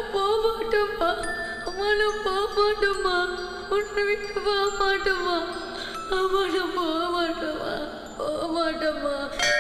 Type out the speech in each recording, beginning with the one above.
போக மாட்டோமா அம்மா நான் போக மாட்டோமா உன்னை விட்டு போக மாட்டோமா அம்மா நான் போக மாட்டோமா போக மாட்டோமா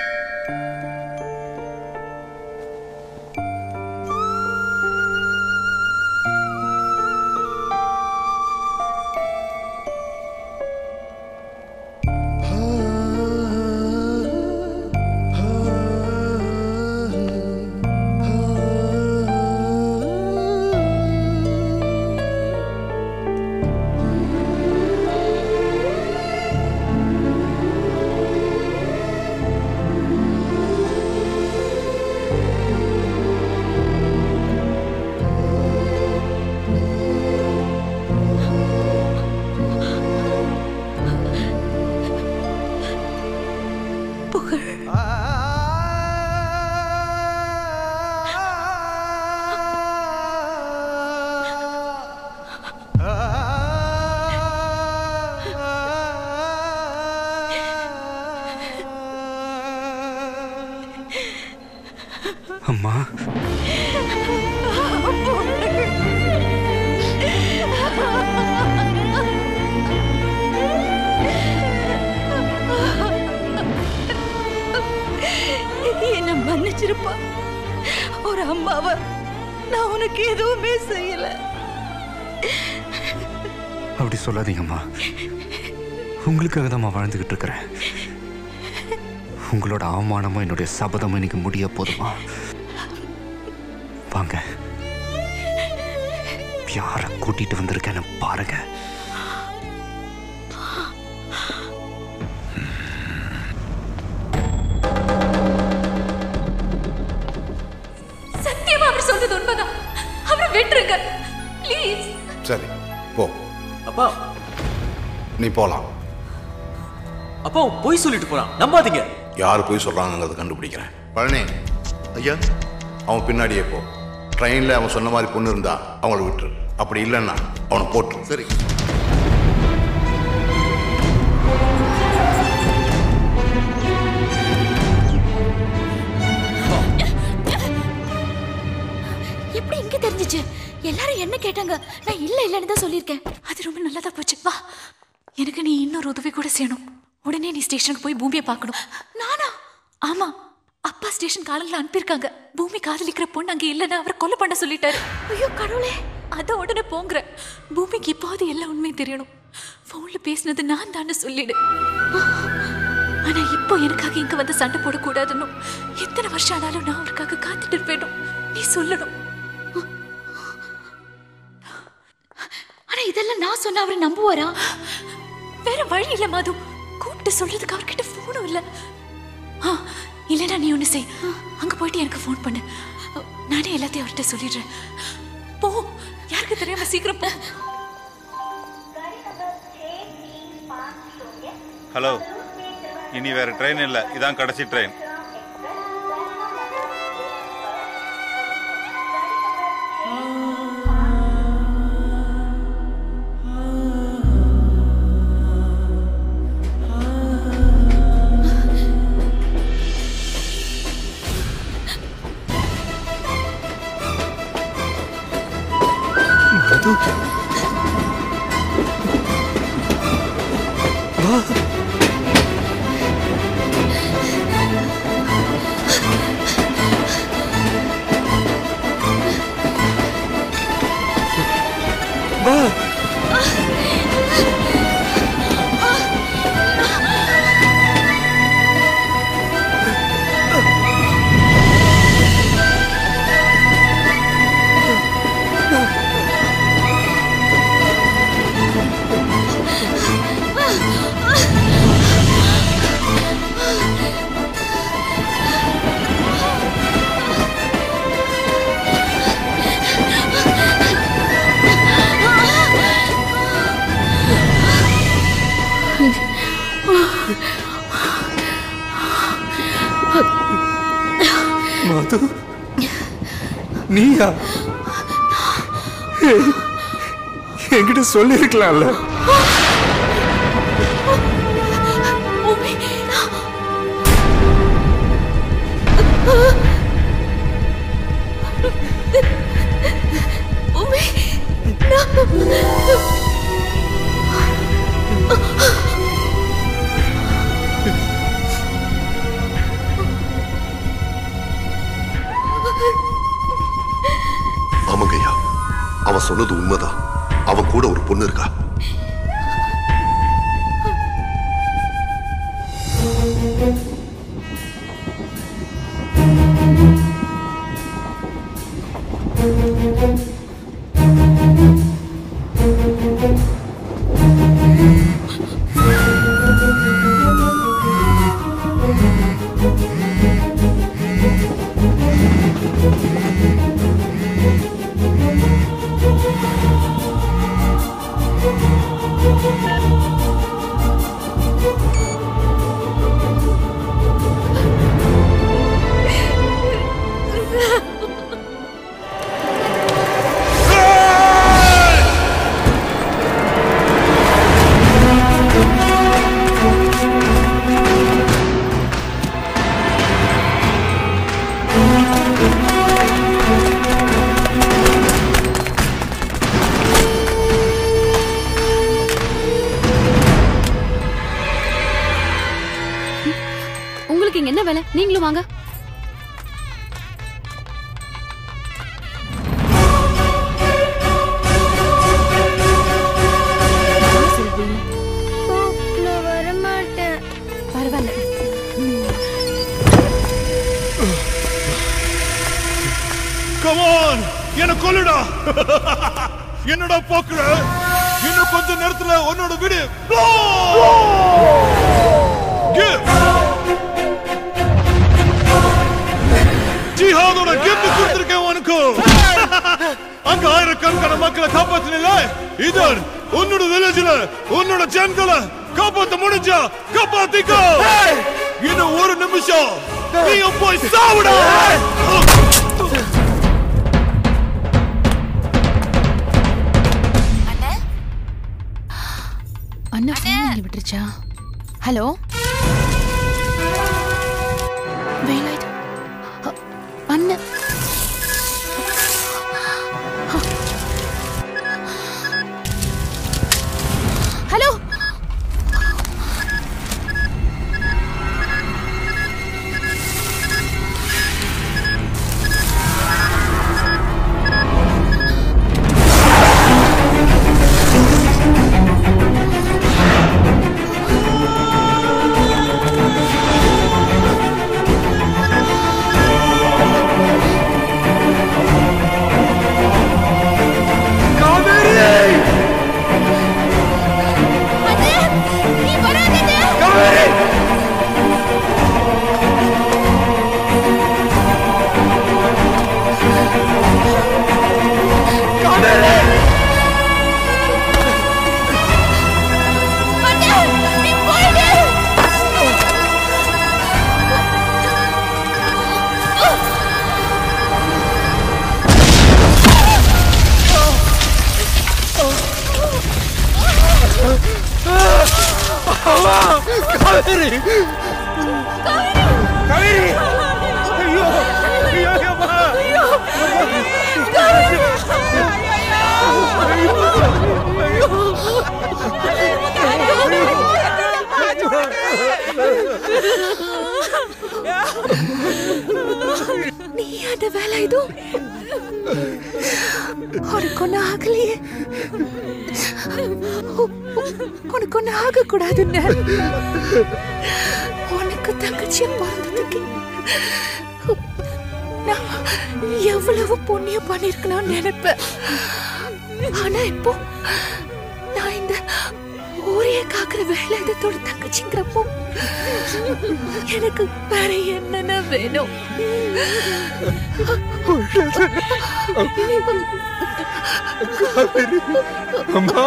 புகழ் அம்மா என்ன மன்னிச்சிருப்பா ஒரு அம்மாவ நான் உனக்கு எதுவுமே செய்யல அப்படி சொல்லாதீங்கம்மா உங்களுக்காக தான் வாழ்ந்துகிட்டு இருக்கிறேன் உங்களோட அவமானமும் என்னுடைய சபதமும் இன்னைக்கு முடிய போதுமா வாங்க யார கூட்டிட்டு வந்திருக்கேன்னு பாருங்க சத்தியமா அவர் சொல்றது உண்மைதான் அவரை விட்டுருங்க ப்ளீஸ் சரி போ அப்பா நீ போலாம் அப்பா அவன் பொய் சொல்லிட்டு போறான் நம்பாதீங்க யார் போய் சொல்றாங்கிறத கண்டுபிடிக்கிறேன் பழனி ஐயா அவன் பின்னாடியே போ ட்ரெயினில் அவன் சொன்ன மாதிரி பொண்ணு இருந்தா அவங்கள விட்டுரு அப்படி இல்லைன்னா அவனை போட்டுரு சரி எப்படி இங்க தெரிஞ்சுச்சு எல்லாரும் என்ன கேட்டாங்க நான் இல்ல இல்லன்னு தான் சொல்லியிருக்கேன் அது ரொம்ப நல்லதா போச்சு வா எனக்கு நீ இன்னொரு உதவி கூட செய்யணும் உடனே நீ ஸ்டேஷனுக்கு போய் பூமியை பார்க்கணும் நானா ஆமா அப்பா ஸ்டேஷன் காலங்களில் அனுப்பியிருக்காங்க பூமி காதலிக்கிற பொண்ணு அங்க இல்லைன்னு அவர் கொலை பண்ண சொல்லிட்டாரு ஐயோ கடவுளே அத உடனே போங்கிற பூமிக்கு இப்போது எல்லா உண்மையும் தெரியணும் ஃபோன்ல பேசினது நான் தானே சொல்லிடு ஆனா இப்போ எனக்காக இங்க வந்து சண்டை போடக்கூடாதுன்னு எத்தனை வருஷம் ஆனாலும் நான் அவருக்காக காத்துட்டு இருப்பேனும் நீ சொல்லணும் ஆனா இதெல்லாம் நான் சொன்ன அவரை நம்புவாரா வேற வழி இல்ல மது கூப்பிட்டு சொல்றதுக்கு அவர்கிட்ட போனும் இல்ல ஆ, இல்லைன்னா நீ ஒண்ணு செய் அங்க போயிட்டு எனக்கு ஃபோன் பண்ணு நானே எல்லாத்தையும் அவர்கிட்ட சொல்லிடுறேன் போ யாருக்கு தெரியாம சீக்கிரம் போ ஹலோ இனி வேற ட்ரெயின் இல்லை இதான் கடைசி ட்ரெயின் மது வா வா மது நீயா ஏய், என்கிட்ட சொல்லிருக்கலாம்ல பூமி சொன்னது உண்மைதான் அவன் கூட ஒரு பொண்ணு இருக்கா உங்களுக்கு இங்க என்ன வேலை நீங்களும் வாங்க நான் வரமாட்டேன் பரவாயில்ல கமான் என்ன கொல்லுடா என்னடா போக்குற இன்னும் கொஞ்ச நேரத்துல உன்னோட வீடு ஜிஹாதோட கிஃப்ட் கொடுத்திருக்கேன் உனக்கு அங்க ஆயிரக்கணக்கான மக்களை காப்பாத்தினல இதர் உன்னோட வில்லேஜ்ல உன்னோட ஜனங்களை காப்பாத்த முடிஞ்சா காப்பாத்திக்கோ இன்னும் ஒரு நிமிஷம் நீங்க போய் சாவுடா அண்ணா ஃபோன் பண்ணி விட்டுருச்சா ஹலோ வேலாயுதம் அ, அண்ணன் ஹலோ நீ வராதே நீ போயிடு நீ அந்த வேலை இது உனக்கு ஒண்ணு ஆகலையே உ- உ- உனக்கு ஒண்ணு ஆக கூடாதுன்னு உனக்கு தங்கச்சியா பிறந்ததுக்கு நான் எவ்வளவு புண்ணியம் பண்ணிருக்கணும்னு நினைப்பேன் ஆனா இப்போ நான் இந்த ஊரைய காக்குற வேலை இதத்தோட தங்கச்சிங்கிறப்போ எனக்கு வேற என்னென்ன வேணும் அம்மா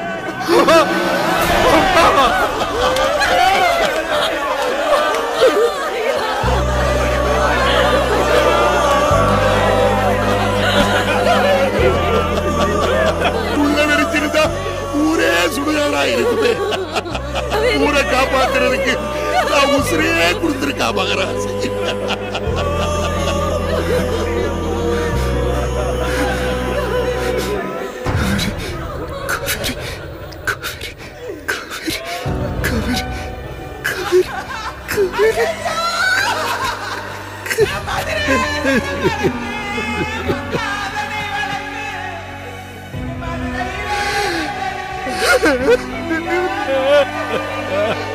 உள்ள வெறிச்சிருந்தா ஊரே சுடுகாடா இருக்குது ஊரை காப்பாத்துறதுக்கு நான் உசிரியே கொடுத்திருக்கா மகராசி Ha